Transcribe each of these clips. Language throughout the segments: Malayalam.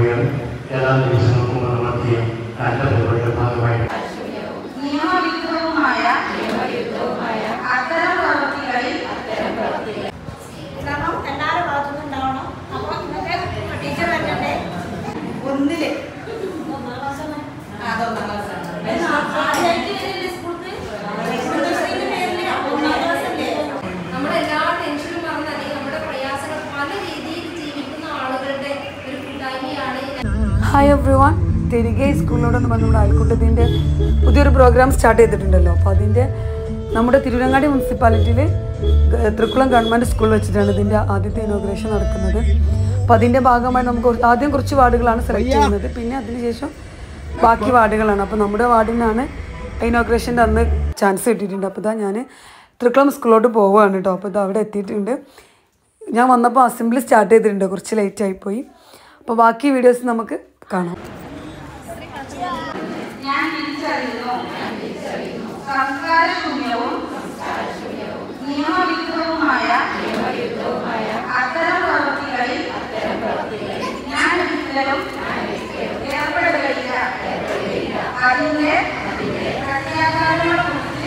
നടത്തുകയാണ് എല്ലാ ദിവസങ്ങൾക്കും നടത്തിയ നല്ല പരിപാടിയുടെ ഭാഗമായിട്ട് നിയമവിരുദ്ധവുമായ അത്തരം പ്രവൃത്തികളിൽ ശ്രമം എല്ലാവരും ഭാഗത്തുനിന്നും ഉണ്ടാവണം അപ്പോൾ ഇന്നത്തെ ടീച്ചർ വരണ്ടേ ഒന്നില് ഒന്നാം ക്ലാസ്സാണ് അതൊന്നാം ക്ലാസ്സാണ് നമ്മുടെ എല്ലാ ടെൻഷനും മറന്ന് അല്ലെങ്കിൽ നമ്മുടെ പ്രയാസങ്ങൾ പല രീതിയിൽ ജീവിക്കുന്ന ആളുകളുടെ ഒരു കൂട്ടായ്മയാണ് ഹായ് എവ്രി വൺ തിരികെ സ്കൂളിനോടൊന്ന് വന്ന് നമ്മുടെ അയൽക്കൂട്ടത്തിൻ്റെ പുതിയൊരു പ്രോഗ്രാം സ്റ്റാർട്ട് ചെയ്തിട്ടുണ്ടല്ലോ അപ്പോൾ അതിൻ്റെ നമ്മുടെ തിരുവനങ്ങാടി മുനിസിപ്പാലിറ്റിയിൽ തൃക്കുളം ഗവൺമെൻറ് സ്കൂളിൽ വെച്ചിട്ടാണ് ഇതിൻ്റെ ആദ്യത്തെ ഇനോഗ്രേഷൻ നടക്കുന്നത് അപ്പോൾ അതിൻ്റെ ഭാഗമായി നമുക്ക് കുറച്ച്- ആദ്യം കുറച്ച് വാർഡുകളാണ് സെലക്ട് ചെയ്യുന്നത് പിന്നെ അതിനുശേഷം ബാക്കി വാർഡുകളാണ് അപ്പോൾ നമ്മുടെ വാർഡിനാണ് ഇനോഗ്രേഷൻ്റെ അന്ന് ചാൻസ് കിട്ടിയിട്ടുണ്ട് അപ്പോൾ ഇതാ ഞാൻ തൃക്കുളം സ്കൂളിലോട്ട് പോവുകയാണ് കേട്ടോ അപ്പോൾ ഇത് അവിടെ എത്തിയിട്ടുണ്ട് ഞാൻ വന്നപ്പോൾ അസംബ്ലി സ്റ്റാർട്ട് ചെയ്തിട്ടുണ്ട് കുറച്ച് ലേറ്റ് ആയിപ്പോയി അപ്പോൾ ബാക്കി വീഡിയോസ് നമുക്ക് കാണാം ഞാൻ തിരിച്ചറിയുന്നു സംസ്കാരശൂന്യവും നിയമവിരുദ്ധവുമായ അത്തരം പ്രവൃത്തികളിൽ ഞാൻ ഒരിക്കലും ഏർപ്പെടുകയില്ല അതിന്റെ പ്രത്യാഘാതങ്ങളെ കുറിച്ച്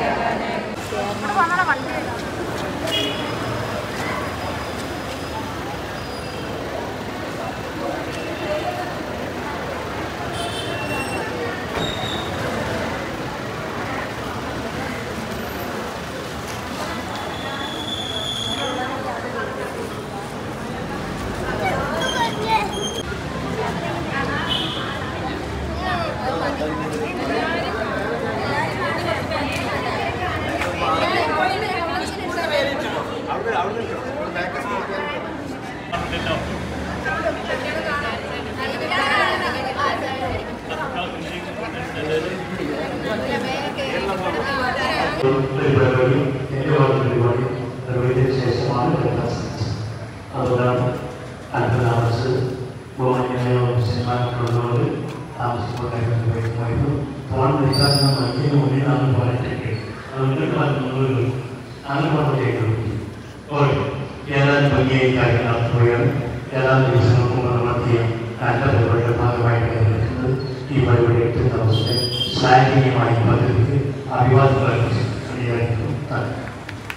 ഒരു പരിപാടി എൻ്റെ ഭാഗത്ത് പരിപാടി നിർവഹിച്ചതിന് ശേഷമാണ് എടുക്കാൻ സാധിച്ചത് അതുകൊണ്ടാണ് അല്പം താമസിച്ചത് ബഹുമാന്യമായ ഓഫീസർമാർക്കുള്ളതുകൊണ്ട് താമസിക്കൊണ്ടായിരുന്നു ഫോൺ വിളിച്ചാൽ ഞാൻ മൈക്കിന് മുന്നിൽ നാം പറഞ്ഞിട്ടുണ്ട് അതുകൊണ്ട് അങ്ങനെ പറഞ്ഞിട്ടുണ്ട് ഓക്കെ ഏതാനും ഭംഗിയായി കാര്യങ്ങൾ നടത്തുകയാണ് എല്ലാ ദിവസങ്ങൾക്കും നടത്തിയ നല്ല പരിപാടിയുടെ ഭാഗമായിട്ട് കരുതുന്നത് ഈ പരിപാടി എട്ട് ദിവസത്തെ ശ്ലാഘനീയമായി പദ്ധതിക്ക് അഭിവാദ്യങ്ങൾ അർപ്പിച്ചു താങ്ക് യു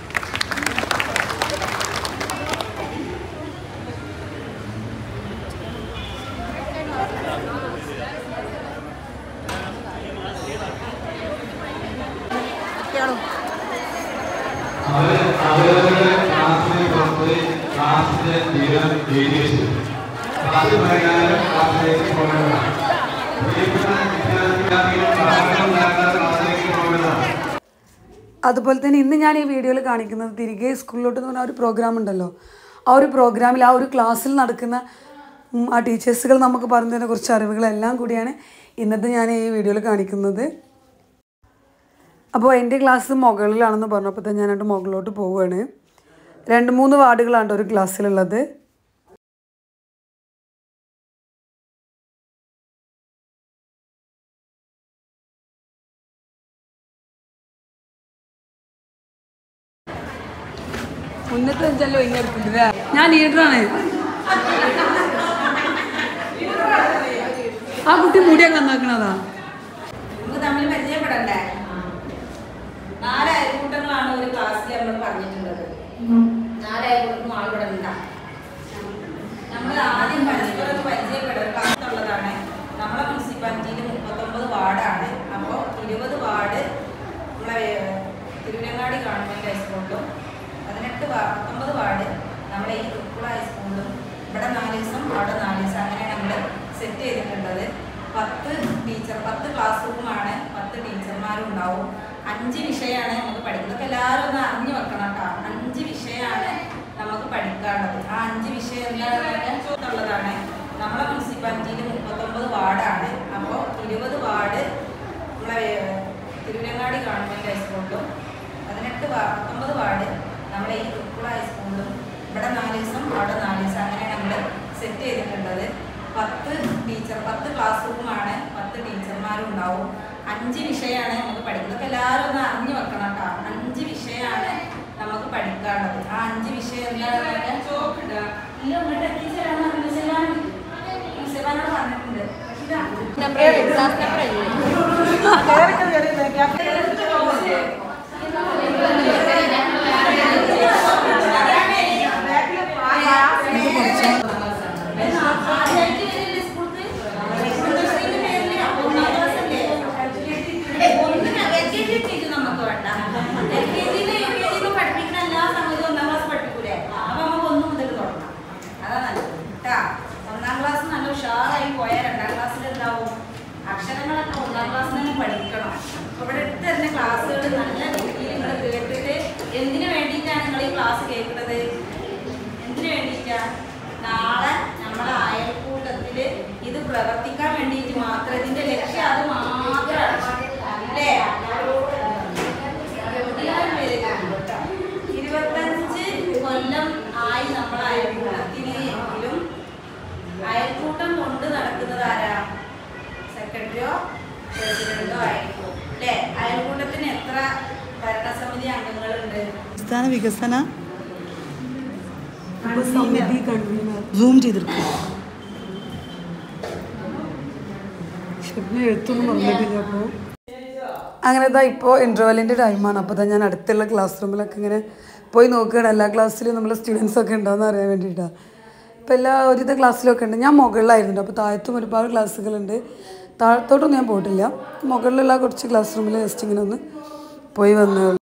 അവര് അവരവരുടെ ക്ലാസ്സിനെ പുറത്ത് ക്ലാസ്സിന്റെ തീരം എഴുതി വെച്ചു ക്ലാസ് പ്രകാരം ക്ലാസ്സിലേക്ക് പോകേണ്ടതാണ് പ്രിയപ്പെട്ട വിദ്യാർത്ഥികളും ക്ലാസ്സിലുണ്ടാകാതെ ക്ലാസ്സിലേക്ക് പോകേണ്ടതാണ് അതുപോലെ തന്നെ ഇന്ന് ഞാൻ ഈ വീഡിയോയിൽ കാണിക്കുന്നത് തിരികെ സ്കൂളിലോട്ട് എന്ന് പറഞ്ഞ ആ ഒരു പ്രോഗ്രാം ഉണ്ടല്ലോ ആ ഒരു പ്രോഗ്രാമിൽ ആ ഒരു ക്ലാസ്സിൽ നടക്കുന്ന ഉം, ആ ടീച്ചേഴ്സുകൾ നമുക്ക് പറഞ്ഞു തരുന്ന കുറച്ച് അറിവുകളെല്ലാം കൂടിയാണ് ഇന്നത്തെ ഞാൻ ഈ വീഡിയോയിൽ കാണിക്കുന്നത് അപ്പോൾ എൻ്റെ ക്ലാസ് മുകളിലാണെന്ന് പറഞ്ഞപ്പോൾ തന്നെ ഞാനങ്ങോട്ട് മുകളിലോട്ട് പോവുകയാണ് രണ്ട് മൂന്ന് വാർഡുകളാണ് ഒരു ക്ലാസ്സിലുള്ളത് മുന്നത്തെ അഞ്ചല്ലോ ഇങ്ങനെ ഞാൻ ലീഡറാണ് ആ കുട്ടി മുടി അങ്ങ് നന്നാക്കണതാ നമുക്ക് തമ്മിൽ പരിചയപ്പെടണ്ടേ നാല് അയൽക്കൂട്ടങ്ങളാണ് ഒരു ക്ലാസ്സിൽ നമ്മൾ പറഞ്ഞിട്ടുള്ളത് നാല് അയൽക്കൂട്ടം ആളിവിടെ ഉണ്ടാ നമ്മൾ ആദ്യം പരസ്പരം പരിചയപ്പെടാനുള്ളതാണ് നമ്മളെ മുനിസിപ്പാലിറ്റിയിൽ മുപ്പത്തൊമ്പത് വാർഡാണ് അപ്പോൾ ഇരുപത് വാർഡ് നമ്മളെ തിരുവനങ്ങാടി ഗവൺമെൻറ് ഹൈസ്കൂളിലും പതിനെട്ട് വാ പത്തൊമ്പത് വാർഡ് നമ്മളെ ഈ തൃക്കുള ഹൈസ്കൂളിലും ഇവിടെ നാല് ദിവസം അവിടെ നാല് ദിവസം അങ്ങനെ നമ്മൾ സെറ്റ് ചെയ്തിട്ടുള്ളത് പത്ത് ടീച്ചർ പത്ത് ക്ലാസ് റൂമാണ് പത്ത് ടീച്ചർമാരും ഉണ്ടാവും അഞ്ച് വിഷയമാണ് നമുക്ക് പഠിക്കുന്നത് ഇതൊക്കെ എല്ലാവരും ഒന്ന് അറിഞ്ഞു വെക്കണം കേട്ടോ അഞ്ച് വിഷയമാണ് നമുക്ക് പഠിക്കാനുള്ളത് ആ അഞ്ച് വിഷയം എന്താണെന്നുള്ളതാണ് നമ്മളെ മുനിസിപ്പാലിറ്റിയിൽ മുപ്പത്തൊമ്പത് വാർഡാണ് അപ്പോൾ ഇരുപത് വാർഡ് നമ്മളെ തിരുവനങ്ങാടി ഗവൺമെൻറ് ഹൈസ്കൂളിലും പതിനെട്ട് വാ പത്തൊമ്പത് വാർഡ് നമ്മളെ ഈ തൃക്കുള ഹൈസ്കൂളിലും ഇവിടെ നാല് ദിവസം അവിടെ നാല് ദിവസം അങ്ങനെ നമ്മൾ സെറ്റ് ചെയ്തിട്ടുള്ളത് പത്ത് ടീച്ചർ പത്ത് ക്ലാസ് റൂമാണ് പത്ത് ടീച്ചർമാരും ഉണ്ടാവും അഞ്ച് വിഷയമാണ് നമുക്ക് പഠിക്കുന്നത് ഇതൊക്കെ എല്ലാവരും ഒന്ന് അറിഞ്ഞു വെക്കണം കേട്ടോ അഞ്ച് വിഷയമാണ് നമുക്ക് പഠിക്കാനുള്ളത് ആ അഞ്ച് വിഷയം എന്താണെന്ന് ഇല്ല ഇവിടെ ടീച്ചറാണ് എന്നോട് പറഞ്ഞിട്ടുണ്ട് പക്ഷേ നമ്പർ ക്ലാസ് നമ്പർ അല്ലേ നമുക്ക് വേണ്ട എൽ കെ ജിയിലും യു കെ ജിയിലും പഠിപ്പിക്കുന്ന എല്ലാ സംഗതിയും ഒന്നാം ക്ലാസ് പഠിപ്പിക്കൂലേ അപ്പൊ നമുക്ക് ഒന്ന് മുതൽ തുടങ്ങാം അതാ നല്ലത് കേട്ടാ ഒന്നാം ക്ലാസ് നല്ല ഉഷാറായി പോയാൽ രണ്ടാം ക്ലാസ്സിൽ എന്താവും അക്ഷരങ്ങളൊക്കെ ഒന്നാം ക്ലാസ്സിൽ തന്നെ പഠിക്കണം അപ്പൊ ഇവിടെ അടുത്ത് തന്നെ ക്ലാസ്സുകൾ നല്ല രീതിയിൽ നിങ്ങൾ കേട്ടിട്ട് എന്തിനു വേണ്ടിയിട്ടാണ് നിങ്ങൾ ഈ ക്ലാസ് കേൾക്കുന്നത് എന്തിനു വേണ്ടിയിട്ടാ നാളെ നമ്മുടെ അയൽക്കൂട്ടത്തില് ഇത് പ്രവർത്തിക്കാൻ വേണ്ടിയിട്ട് മാത്രം ഇതിന്റെ ലക്ഷ്യം അത് മാത്രമാണ് അല്ലേ എല്ലാവരും പേര് ഇരുപത്തഞ്ച് കൊല്ലം ആയി നമ്മളെ അയൽക്കൂട്ടത്തിന് എങ്കിലും അയൽക്കൂട്ടം കൊണ്ട് നടക്കുന്നത് ആരാ സെക്രട്ടറിയോ പ്രസിഡന്റോ ആയിരിക്കും അല്ലേ അയൽക്കൂട്ടത്തിന് എത്ര ഭരണസമിതി അംഗങ്ങളുണ്ട് സംസ്ഥാന വികസന സമിതി കൺവീനർ സൂം ചെയ്തെടുക്കും എഴുത്തൊന്നും പറഞ്ഞിട്ടില്ല അപ്പോൾ അങ്ങനെ ഇതാ ഇപ്പോൾ ഇൻ്റർവെല്ലിൻ്റെ ടൈമാണ് അപ്പോൾ ഇതാ ഞാൻ അടുത്തുള്ള ക്ലാസ് റൂമിലൊക്കെ ഇങ്ങനെ പോയി നോക്കുകയാണ് എല്ലാ ക്ലാസ്സിലും നമ്മളെ സ്റ്റുഡൻസ് ഒക്കെ ഉണ്ടോയെന്ന് അറിയാൻ വേണ്ടിയിട്ടാണ് ഇപ്പോൾ എല്ലാ ഒരുവിധ ക്ലാസ്സിലൊക്കെ ഉണ്ട് ഞാൻ മുകളിലായിരുന്നു അപ്പോൾ താഴത്തും ഒരുപാട് ക്ലാസ്സുകളുണ്ട് താഴത്തോട്ടൊന്നും ഞാൻ പോയിട്ടില്ല മുകളിലുള്ള കുറച്ച് ക്ലാസ് റൂമിൽ ജസ്റ്റ് ഇങ്ങനെ ഒന്ന് പോയി വന്നേ ഉള്ളൂ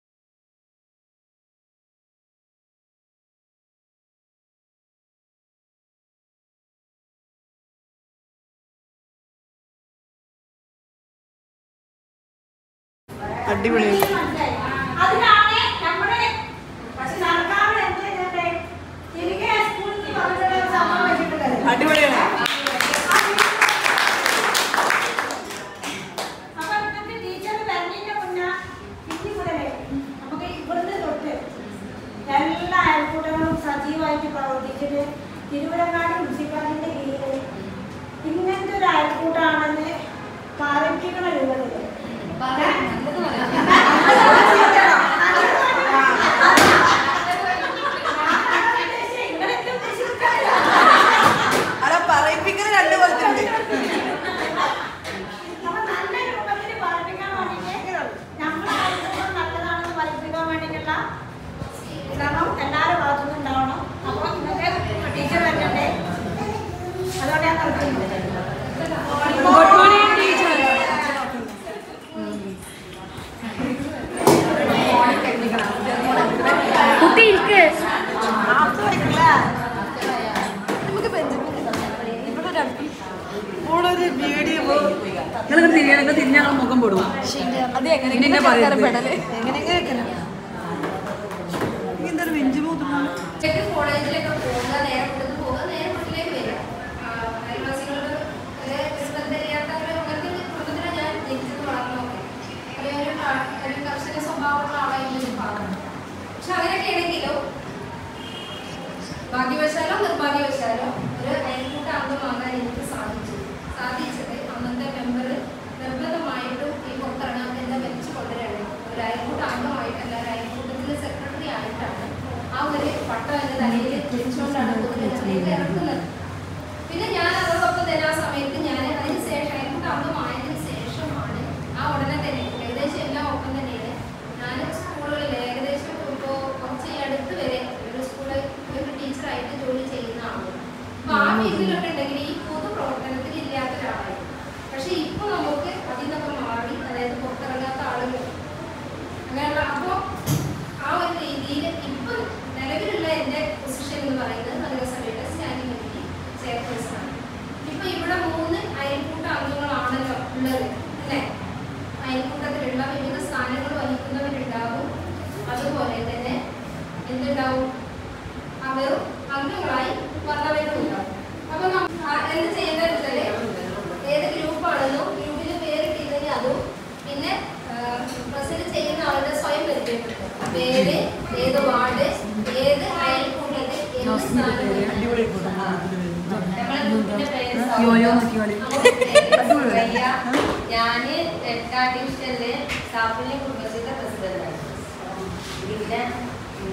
അടിപൊളിയായി അതിനാണ് നമ്മുടെ പക്ഷെ സർക്കാർ എന്ത് ചെയ്തിട്ട് തിരികെ സ്കൂളിൽ പറഞ്ഞിട്ടുള്ള ഒരു സംഭവം വെച്ചിട്ടുള്ളത് അടിപൊളിയാണ് അപ്പൊ നിങ്ങൾക്ക് ടീച്ചർ വരുന്നതിന്റെ മുന്നേ ഇനി മുതലേ നമുക്ക് ഇവിടുന്ന് തൊട്ട് എല്ലാ അയൽക്കൂട്ടങ്ങളും സജീവമായിട്ട് പ്രവർത്തിച്ചിട്ട് തിരുവനങ്ങാടി മുനിസിപ്പാലിറ്റിന്റെ കീഴിൽ ഇങ്ങനത്തെ ഒരു അയൽക്കൂട്ടാണെന്ന് പാലിപ്പിക്കണ രൂപത്തിൽ അല്ല പറയിപ്പിക്കുന്നത് രണ്ട് പോലത്തെ ഉണ്ട് അപ്പൊ നല്ല രൂപത്തിൽ പഠിപ്പിക്കാൻ വേണ്ടിയിട്ട് നമ്മുടെ അയൽക്കൂട്ടം നല്ലതാണെന്ന് പഠിപ്പിക്കാൻ വേണ്ടിയിട്ടുള്ള ശ്രമം എല്ലാവരും ഭാഗത്തുനിന്നും ഉണ്ടാവണം അപ്പോൾ ഇന്നത്തെ ടീച്ചർ വരണ്ടേ അതുകൊണ്ട് ഞാൻ നിർത്തുന്നത് ഗുഡ് മോർണിംഗ് ടീച്ചർ കുട്ടി ഇരിക്ക് നിങ്ങൾ തിരിയണങ്ങൾ തിരിഞ്ഞ ഞങ്ങൾ മുഖം പോടും അത് ഇങ്ങനെ പറയുന്നത് എന്തൊരു വെഞ്ചു പോകുന്നു ഉച്ചയ്ക്ക് കോളേജിലൊക്കെ പോകുക നേരെ വീട്ടിൽ പോകുക നേരെ വീട്ടിലേക്ക് വരിക ആ, അയൽവാസികളോട് ഒരു ശ്രദ്ധയില്ലാത്ത ഒരു അങ്ങനത്തെ ഒരു കുടുംബത്തിലാണ് ഞാൻ ജനിച്ചത് വളർന്നതൊക്കെ ഒരു ഒരു ആ- ഒരു കർഷക സ്വഭാവമുള്ള ആളായിരുന്നു ഞാൻ പറഞ്ഞത് പക്ഷെ അങ്ങനെയൊക്കെ ആണെങ്കിലും ഭാഗ്യവശാലോ നിർഭാഗ്യവശാലോ ഒരു അയൽക്കൂട്ട അംഗമാകാൻ എനിക്ക് സാധിച്ചു സാധിച്ചത് അന്നത്തെ മെമ്പർ നിർബന്ധമായിട്ടും ഈ പുറത്തിറങ്ങാൻ എന്നെ വെച്ച് കൊണ്ടുവരാണ് ഒരു അയൽക്കൂട്ട അംഗമായിട്ടല്ല ഒരു അയൽക്കൂട്ടത്തിലെ സെക്രട്ടറി ആയിട്ടാണ് ആ ഒരു പട്ടം എൻ്റെ തലയിൽ വെച്ചുകൊണ്ടാണ് പൊതുജനത്തിലേക്ക് ഇറക്കുന്നത് പിന്നെ ഞാൻ അതോടൊപ്പം തന്നെ ആ സമയത്ത് ഞാൻ അതിന് ശേഷം അയൽക്കൂട്ട അംഗമായതിനു ശേഷമാണ് ആ ഉടനെ തന്നെ ഏകദേശം എല്ലാം ഒപ്പം തന്നെയാണ് ഞാൻ സ്കൂളുകളിൽ ഏകദേശം ഇപ്പോൾ കുറച്ച് ഈ അടുത്ത് വരെ ഒരു സ്കൂളിൽ ഒരു ടീച്ചറായിട്ട് ജോലി ചെയ്യുന്ന ആളാണ് അപ്പൊ ആ ഫീൽഡിലൊക്കെ ഉണ്ടെങ്കിൽ ഈ പൊതു പ്രവർത്തനത്തിൽ ഇല്ലാത്ത ഒരാളായിരുന്നു പക്ഷെ ഇപ്പൊ നമുക്ക് അതിൽ നിന്നൊക്കെ മാറി അതായത് പുറത്തിറങ്ങാത്ത ആളുകൾ അങ്ങനെയുള്ള അപ്പോൾ ആ ഒരു രീതിയിൽ ഇപ്പൊ നിലവിലുള്ള എൻ്റെ പൊസിഷൻ എന്ന് പറയുന്നത് നഗരസഭയുടെ സ്റ്റാൻഡിംഗ് കമ്മിറ്റി ചെയർപേഴ്സൺ ആണ് ഇപ്പൊ ഇവിടെ മൂന്ന് അയൽക്കൂട്ട അംഗങ്ങളാണല്ലോ ഉള്ളത് അല്ലേ അയൽക്കൂട്ടത്തിലുള്ള വിവിധ സ്ഥാനങ്ങൾ വഹിക്കുന്നവരുണ്ടാവും അതുപോലെ തന്നെ എന്തുണ്ടാവും അവർ അംഗങ്ങളായി വന്നവരുണ്ടാവും അപ്പൊ നം- ആ എന്ത് ചെയ്യേണ്ടത് വെച്ചാല് ഏത് ഗ്രൂപ്പാണെന്നോ ഗ്രൂപ്പിൽ പേരിട്ടില്ലെങ്കിൽ അതും പിന്നെ പ്രസന്റ് ചെയ്യുന്ന ആളുടെ സ്വയം പരിചയപ്പെടുത്തും പേര് ഏത് വാർഡ് ഏത് അയൽക്കൂട്ടത്തിൽ എന്ത് സ്ഥാനത്ത് നമ്മളെ ഗ്രൂപ്പിന്റെ പേര് യോയോ നോക്കി കളി. സുറയ്യ. ഞാന് എട്ടാം ഡിവിഷനിലെ സാഫല്യ കുടുംബശ്രീയുടെ പ്രസിഡന്റാണ് പിന്നെ എന്താ പറയാ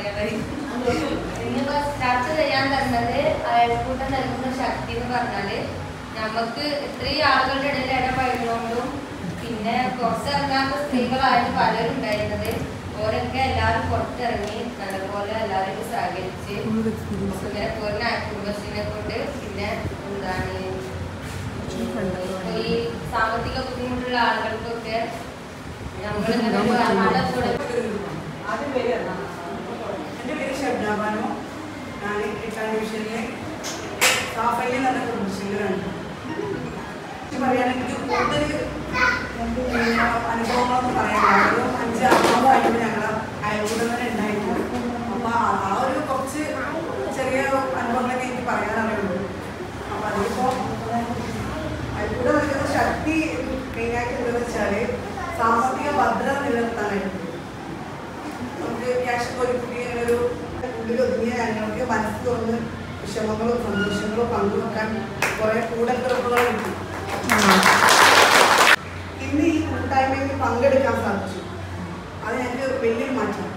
പറയുന്നത് ഇന്നിപ്പോ ചർച്ച ചെയ്യാൻ തന്നത് അയൽക്കൂട്ടം നൽകുന്ന ശക്തി എന്ന് പറഞ്ഞാല് നമുക്ക് ഇത്രയും ആളുകളുടെ ഇടയിൽ ഇടപഴകുന്നതുകൊണ്ടും പിന്നെ പുറത്തിറങ്ങാത്ത സ്ത്രീകളായിട്ട് പലരും ഉണ്ടായിരുന്നത് ഓരൊക്കെ എല്ലാവരും പുറത്തിറങ്ങി നല്ലപോലെ എല്ലാവരും സഹകരിച്ച് ഇങ്ങനെ പൂർണ്ണ കുടുംബശ്രീനെ കൊണ്ട് പിന്നെ എന്താണ് ഈ സാമ്പത്തിക ബുദ്ധിമുട്ടുള്ള ആളുകൾക്കൊക്കെ നമ്മളിങ്ങനെ ഒരു ആളുടെ കൂടെ ആദ്യം പേര് എന്നാ? എൻ്റെ പേര് ഷബ്ന ബാനു ഞാൻ എട്ടാം ഡിവിഷനിലെ സാഫലി എന്ന് പറഞ്ഞ കുടുംബശ്രീയിലാണ് പറയുകയാണെങ്കിൽ കൂടുതൽ പിന്നെ അനുഭവങ്ങളൊന്നും പറയാനില്ല ഒരു അഞ്ച് ആറുമായിട്ട് ഞങ്ങൾ അയൽക്കൂട്ടം തന്നെ ഉണ്ടായിരുന്നു അപ്പോൾ ആ ഒരു കുറച്ച് ചെറിയ അനുഭവങ്ങളൊക്കെ എനിക്ക് പറയാനറിയുള്ളൂ അപ്പോൾ അതിലിപ്പോൾ അയൽക്കൂട്ടം നൽകുന്ന ശക്തി മെയിനായിട്ട് എന്താണെന്ന് വെച്ചാൽ സാമ്പത്തിക ഭദ്രത നിലനിർത്താനായിട്ട് നമുക്ക് ക്യാഷ് ഒരു കുട്ടി അങ്ങനെ ഒരു ഉള്ളിൽ ഒതുങ്ങിയ ഞങ്ങൾക്ക് മനസ്സ് തുറന്ന് വിഷമങ്ങളും സന്തോഷങ്ങളും പങ്കുവെക്കാൻ കുറേ കൂടപ്പിറപ്പുകൾ കിട്ടി ഇന്ന് ഈ കൂട്ടായ്മയിൽ പങ്കെടുക്കാൻ സാധിച്ചു അത് ഞങ്ങൾക്ക് വലിയൊരു മാറ്റം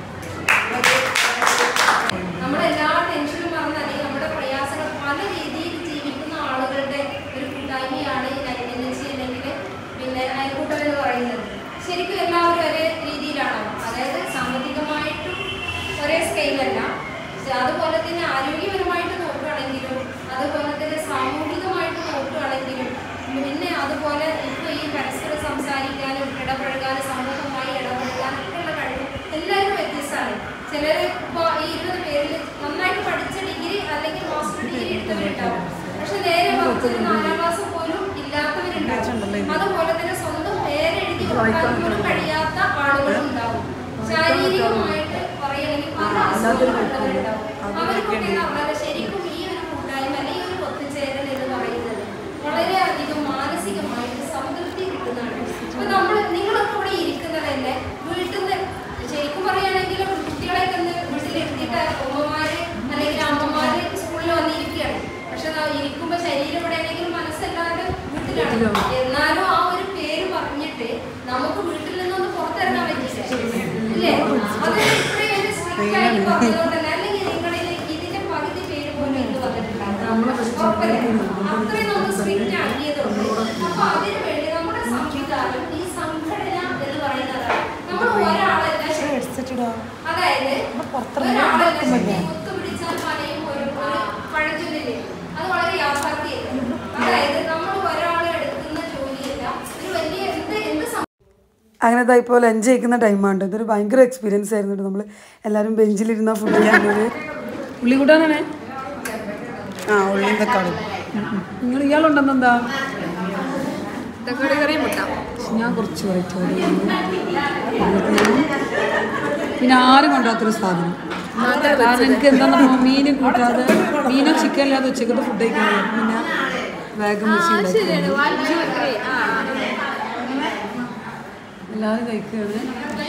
നമ്മുടെ എല്ലാ ടെൻഷനും മറന്ന് അല്ലെങ്കിൽ നമ്മുടെ പ്രയാസങ്ങൾ പല രീതിയിൽ ജീവിക്കുന്ന ആളുകളുടെ ഒരു കൂട്ടായ്മയാണ് ഈ എൻ എച്ച് അല്ലെങ്കിൽ പിന്നെ അയൽക്കൂട്ടം എന്ന് പറയുന്നത് ശരിക്കും എല്ലാവരും ഒരേ രീതിയിലാണോ അതായത് സാമ്പത്തികമായിട്ടും ഒരേ സ്കെയിലല്ല പക്ഷെ അതുപോലെ തന്നെ ആരോഗ്യപരമായിട്ട് നോക്കുകയാണെങ്കിലും അതുപോലെ തന്നെ സാമൂഹികമായിട്ട് നോക്കുകയാണെങ്കിലും പിന്നെ അതുപോലെ ഇപ്പോൾ ഈ പരസ്പരം സംസാരിക്കാനും ഇടപഴകാനും സമൂഹമായി ഇടപഴകാനും ഒക്കെ ഉള്ള കഴിവ് എല്ലാവരും വ്യത്യസ്തമാണ് ചിലർ ഇപ്പോൾ ഈ ഇരുപത് പേരിൽ നന്നായിട്ട് പഠിച്ച ഡിഗ്രി അല്ലെങ്കിൽ മാസ്റ്റർ ഡിഗ്രി എടുത്തവരുണ്ടാവും പക്ഷെ നേരെ മറിച്ച് ഒരു നാലാം ക്ലാസ് പോലും ഇല്ലാത്തവരുണ്ടാവും അതുപോലെ തന്നെ സ്വന്തം പേരെഴുതി കൊടുക്കാൻ പോലും കഴിയാത്ത ആളുകളും ഉണ്ടാവും ശാരീരികമായിട്ട് പറയുകയാണെങ്കിൽ പല അസുഖങ്ങളുള്ളവരുണ്ടാവും അവർക്കൊക്കെ എന്ന് പറഞ്ഞാൽ ശരിക്കും ഈ ഒരു കൂട്ടായ്മ അല്ലെങ്കിൽ ഒരു ഒത്തുചേരൽ എന്ന് പറയുന്നത് വളരെയധികം മാനസികമായിട്ട് സംതൃപ്തി കിട്ടുന്നതാണ് ഇപ്പൊ നമ്മൾ നിങ്ങളൊക്കെ ഇവിടെ ഇരിക്കുന്നത് തന്നെ വീട്ടിൽ നിന്ന് ശരിക്കും പറയുകയാണെങ്കിൽ കുട്ടികളെയൊക്കെ ഒന്ന് വീട്ടിലിരുത്തിയിട്ട് ഉമ്മമാര് അല്ലെങ്കിൽ അമ്മമാര് സ്കൂളിൽ വന്നിരിക്കുകയാണ് പക്ഷെ നാ ഇരിക്കുമ്പോ ശരീരം ഇവിടെ ആണെങ്കിലും മനസ്സല്ലാണ്ട് വീട്ടിലാണ് എന്നാലും ആ ഒരു പേര് പറഞ്ഞിട്ട് നമുക്ക് വീട്ടിൽ നിന്നൊന്ന് പുറത്തിറങ്ങാൻ പറ്റില്ല ഇല്ലേ അത് ഇത്രയും ഒരു സ്ട്രിക്റ്റ് ആയിട്ട് പറഞ്ഞതുകൊണ്ട് തന്നെ അല്ലെങ്കിൽ നിങ്ങളിൽ ഇതിന്റെ പകുതി പേര് പോലും ഇന്ന് വന്നിട്ടുണ്ടാവും ഉറപ്പല്ലേ അത്രയും നമുക്ക് സ്ട്രിക്റ്റ് ആക്കിയതുകൊണ്ട് അപ്പൊ അതിനു വേണ്ടി നമ്മുടെ സംവിധാനം ഈ സംഘടന എന്ന് പറയുന്നതാണ് നമ്മൾ ഒരാളല്ല ശക്തി. അതായത് ഒരാളല്ല ശക്തി ഒത്തുപിടിച്ചാൽ മലയും ഒരു ഒരു പഴഞ്ചൊല്ലില്ലേ അത് വളരെ യാഥാർത്ഥ്യമാണ് അതായത് നമ്മൾ ഒരാൾ എടുക്കുന്ന ജോലിയല്ല ഒരു വലിയ എന്ത് എന്ത് സം- അങ്ങനെ ഇതാ ഇപ്പോൾ ലഞ്ച് കഴിക്കുന്ന ടൈമാണ് ഇതൊരു ഭയങ്കര എക്സ്പീരിയൻസ് ആയിരുന്നു നമ്മൾ എല്ലാവരും ബെഞ്ചിലിരുന്ന ഫുഡ് കഴിക്കുന്നത് ഉള്ളി കൂട്ടാനാണേ ആ ഉള്ളിയും തക്കാളി നിങ്ങൾ ഇയാളുണ്ടെന്നെന്താ തക്കാളി കറി മുട്ട ഞാൻ കുറച്ച് വൈറ്റ് പിന്നെ ആരും കൊണ്ടാത്തൊരു സാധനം കാരണം എനിക്ക് എന്താണെന്ന് മീൻ കൂട്ടാതെ മീനോ ചിക്കൻ ഇല്ലാതെ ഉച്ചക്കത്തെ ഫുഡ് കഴിക്കാൻ പിന്നെ വേഗം വെച്ച് ഉണ്ടാക്കി എല്ലാവരും കഴിക്കുകയാണ്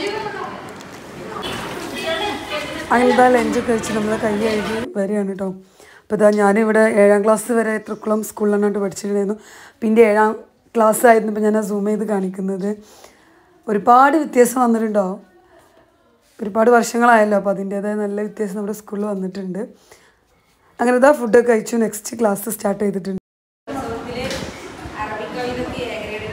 അങ്ങനെ ഇതാ ലഞ്ച് കഴിച്ച് നമ്മൾ കൈ കഴുകി വരികയാണ് കേട്ടോ അപ്പോൾ ഇതാ ഞാനിവിടെ ഏഴാം ക്ലാസ് വരെ തൃക്കുളം സ്കൂളിലാണ് പഠിച്ചിട്ടുണ്ടായിരുന്നു പിന്നെ ഏഴാം ക്ലാസ് ആയിരുന്നു ഇപ്പോൾ ഞാൻ സൂം ചെയ്ത് കാണിക്കുന്നത് ഒരുപാട് വ്യത്യാസം വന്നിട്ടുണ്ടോ ഒരുപാട് വർഷങ്ങളായല്ലോ അപ്പോൾ അതിൻ്റേതായ നല്ല വ്യത്യാസം നമ്മുടെ സ്കൂളിൽ വന്നിട്ടുണ്ട് അങ്ങനെ ഇതാ ഫുഡൊക്കെ കഴിച്ചു നെക്സ്റ്റ് ക്ലാസ് സ്റ്റാർട്ട് ചെയ്തിട്ടുണ്ട് അറബിക് കവിതയ്ക്ക് എ ഗ്രേഡ്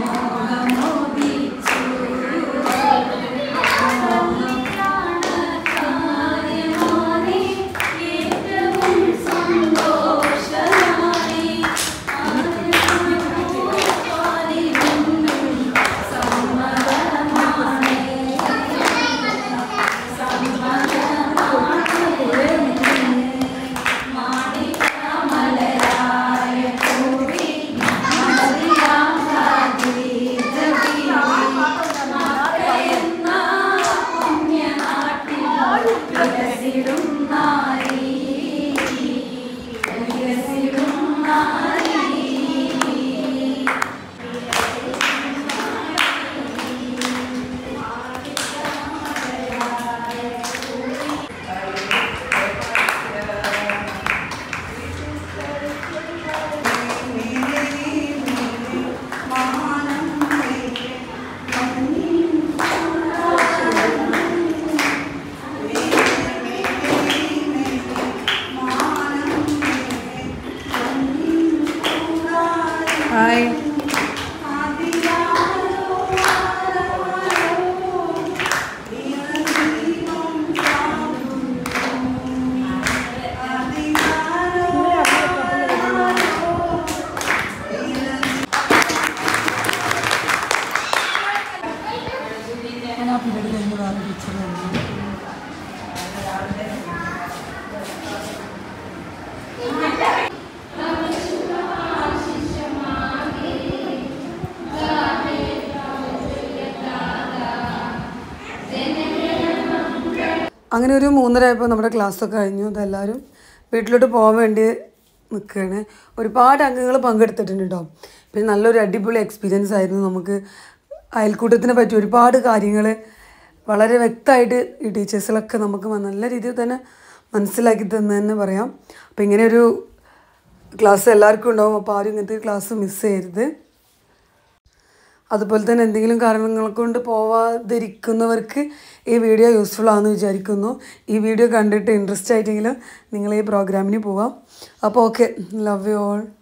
ും അങ്ങനെ ഒരു മൂന്നര ആയപ്പോൾ നമ്മുടെ ക്ലാസ്സൊക്കെ കഴിഞ്ഞു അതെല്ലാവരും വീട്ടിലോട്ട് പോകാൻ വേണ്ടി നിൽക്കുകയാണ് ഒരുപാട് അംഗങ്ങൾ പങ്കെടുത്തിട്ടുണ്ട് കേട്ടോ പിന്നെ നല്ലൊരു അടിപൊളി എക്സ്പീരിയൻസ് ആയിരുന്നു നമുക്ക് അയൽക്കൂട്ടത്തിനെ പറ്റി ഒരുപാട് കാര്യങ്ങൾ വളരെ വ്യക്തമായിട്ട് ഈ ടീച്ചേഴ്സിലൊക്കെ നമുക്ക് നല്ല രീതിയിൽ തന്നെ മനസ്സിലാക്കി തന്നെ തന്നെ പറയാം അപ്പോൾ ഇങ്ങനെ ഒരു ക്ലാസ് എല്ലാവർക്കും ഉണ്ടാവും അപ്പോൾ ആരും ഇങ്ങനത്തെ ക്ലാസ് മിസ് ചെയ്യരുത് അതുപോലെ തന്നെ എന്തെങ്കിലും കാരണങ്ങൾ കൊണ്ട് പോവാതിരിക്കുന്നവർക്ക് ഈ വീഡിയോ യൂസ്ഫുൾ ആണെന്ന് വിചാരിക്കുന്നു ഈ വീഡിയോ കണ്ടിട്ട് ഇൻട്രസ്റ്റ് ആയിട്ടെങ്കിലും നിങ്ങൾ ഈ പ്രോഗ്രാമിന് പോവാം അപ്പോൾ ഓക്കെ ലവ് യു ഓൾ